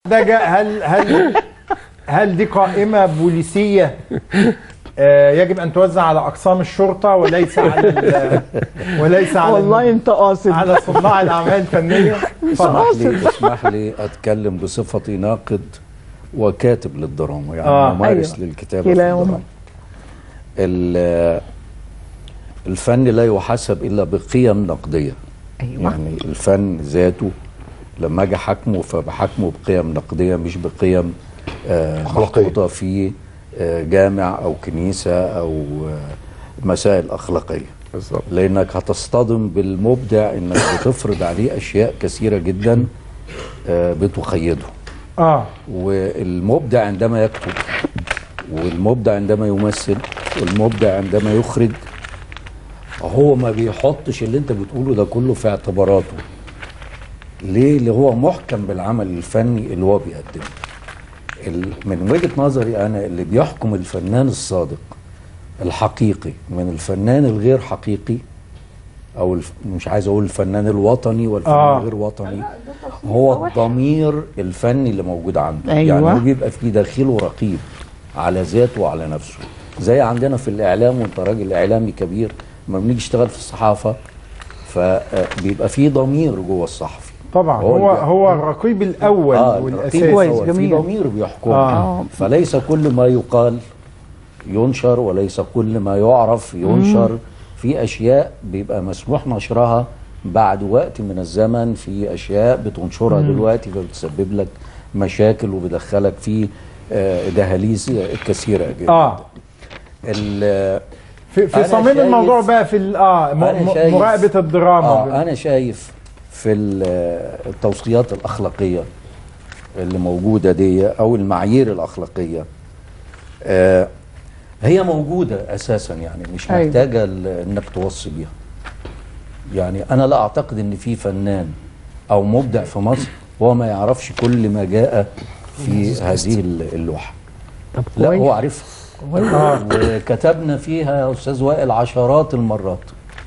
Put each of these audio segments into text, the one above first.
ده جاء هل هل هل دي قائمة بوليسية آه، يجب أن توزع على أقسام الشرطة وليس على ال- وليس على والله انت قاصد على صناع الأعمال الفنية اسمح لي اسمح لي اتكلم بصفتي ناقد وكاتب للدراما يعني آه، ممارس أيوة. للكتابه في كلاهما. الدراما ال- الفن لا يحسب الا بقيم نقديه ايوه يعني الفن ذاته لما اجي احاكمه فبحاكمه بقيم نقديه مش بقيم آه، أخلاقية. محطوطه في آه، جامع او كنيسه او آه، مسائل اخلاقيه بالظبط لانك هتصطدم بالمبدع انك بتفرض عليه اشياء كثيره جدا آه، بتقيده اه والمبدع عندما يكتب والمبدع عندما يمثل والمبدع عندما يخرج هو ما بيحطش اللي انت بتقوله ده كله في اعتباراته ليه اللي هو محكم بالعمل الفني اللي هو بيقدمه ال- من وجهة نظري انا اللي بيحكم الفنان الصادق الحقيقي من الفنان الغير حقيقي او الف... مش عايز اقول الفنان الوطني والفنان آه. الغير وطني هو الضمير الفني اللي موجود عنده أيوة. يعني هو بيبقى في داخله رقيب على ذاته وعلى نفسه زي عندنا في الاعلام وانت راجل اعلامي كبير لما بنيجي نشتغل في الصحافه فبيبقى في ضمير جوه الصحفي طبعا هو هو اللي- هو الرقيب الأول اه والأساسي الرقيب كويس، هو في جميل. ضمير بيحكم آه. فليس كل ما يقال ينشر وليس كل ما يعرف ينشر في اشياء بيبقى مسموح نشرها بعد وقت من الزمن في اشياء بتنشرها دلوقتي فبتسبب لك مشاكل وبدخلك في آه، دهاليز كثيره جدا اه ال- في, في أنا صميم شايف- الموضوع بقى في ال- اه م- أنا م- شايف- مراقبة الدراما اه انا شايف في ال- التوصيات الاخلاقيه اللي موجوده دي او المعايير الاخلاقيه آه هي موجوده اساسا يعني مش أيوة. محتاجه ل- انك توصي بيها يعني انا لا اعتقد ان في فنان او مبدع في مصر هو ما يعرفش كل ما جاء في هذه ال- اللوحه طب لا كويس هو عارفها آه. وكتبنا فيها يا استاذ وائل عشرات المرات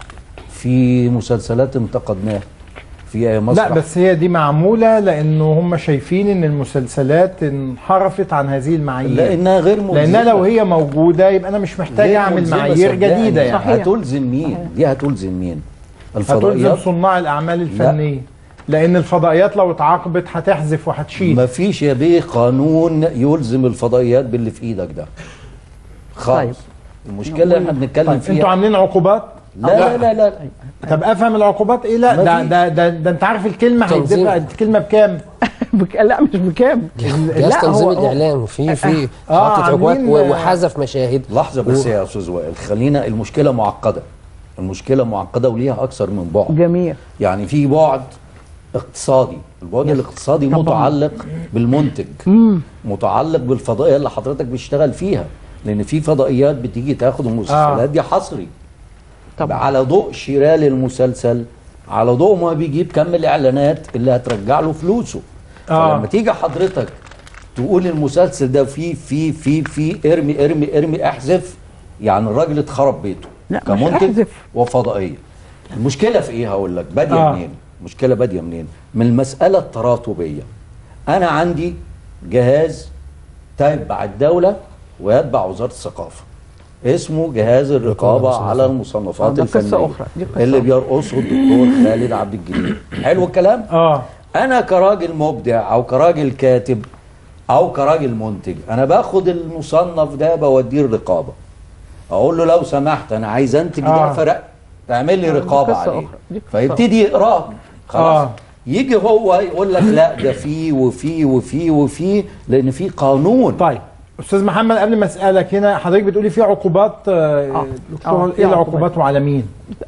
في مسلسلات انتقدناها في مسرح لا بس هي دي معمولة لأنه هم شايفين إن المسلسلات انحرفت عن هذه المعايير لانها غير ملزمه لأنها لو هي موجودة يبقى أنا مش محتاج غير أعمل ملزمة معايير صدقني. جديدة يعني صحيح. هتلزم مين دي هتلزم مين هتلزم الفضائيات صناع الأعمال الفنية لأن الفضائيات لو اتعاقبت هتحذف وهتشيل ما فيش يا بيه قانون يلزم الفضائيات باللي في ايدك ده خالص طيب. المشكله اللي احنا بنتكلم طيب انتوا فيها عاملين عقوبات لا لا لا لا طب افهم العقوبات ايه لا ما ده في. ده ده, ده انت عارف الكلمه تنظيم. هيدفع الكلمه بكام بك... لا مش بكام جهاز لا تنظيم هو- هو- الاعلام في في آه، حاطط عقوبات عاملين- و- وحذف مشاهد لحظه بس يا استاذ وائل خلينا المشكله معقده المشكله معقده وليها اكثر من بعد جميل يعني في بعد اقتصادي البعد الاقتصادي طبعاً. متعلق بالمنتج متعلق بالفضائيه اللي حضرتك بتشتغل فيها لان في فضائيات بتيجي تاخد المسلسلات آه. دي حصري طبعا على ضوء شراء للمسلسل على ضوء ما بيجيب كم الاعلانات اللي هترجع له فلوسه آه. فلما تيجي حضرتك تقول المسلسل ده فيه فيه فيه فيه ارمي ارمي ارمي احذف يعني الراجل اتخرب بيته لا، مش كمنتج احذف. وفضائيه المشكله في ايه هقول لك باديه آه. منين المشكله باديه منين من المساله التراتبيه انا عندي جهاز تتبع الدوله ويتبع وزاره الثقافه اسمه جهاز الرقابه على المصنفات ده قصة الفنيه أخرى، دي قصة اللي أخرى. بيرقصه الدكتور خالد عبد الجليل حلو الكلام اه انا كراجل مبدع او كراجل كاتب او كراجل منتج انا باخد المصنف ده بوديه الرقابه اقول له لو سمحت انا عايز انتج آه. ده فرق تعمل لي دي رقابه قصة عليه أخرى، دي قصة فيبتدي يقراه خلاص آه. يجي هو يقول لك لا ده فيه وفيه وفيه وفيه لان في قانون طيب استاذ محمد قبل ما اسالك هنا حضرتك بتقولي في عقوبات آه دكتور آه، في ايه عقوبات. العقوبات وعلى مين؟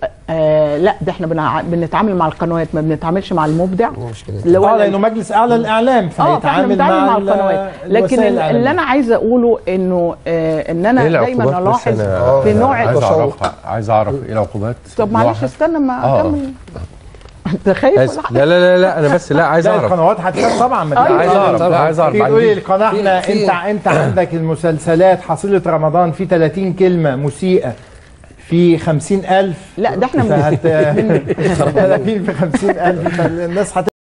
آه لا ده احنا بنع... بنتعامل مع القنوات ما بنتعاملش مع المبدع مش كده. اللي هو اه لانه مجلس اعلى الاعلام اه فاحنا فهيتعامل بنتعامل مع, مع ال- القنوات لكن الوسائل ال- اللي الإعلامية. انا عايزه اقوله انه آه ان انا ايه دايما العقوبات بس الاحظ انا في نوع عايز التشوق اعرفها عايز اعرف ايه العقوبات طب معلش نوعها؟ استنى ما آه. اكمل انت خايف ولا آسف. حاجة؟ لا لا لا لا انا بس لا عايز لا اعرف القنوات هتخاف طبعا ما أيوة. تقلقش. عايز اعرف لا عايز اعرف تيجي ما تقولي عنديش- القناه احنا في- انت انت عندك المسلسلات حصيله رمضان في 30 كلمه مسيئه في 50000 لا ده احنا من... فهت 30 في 50000 فالناس هت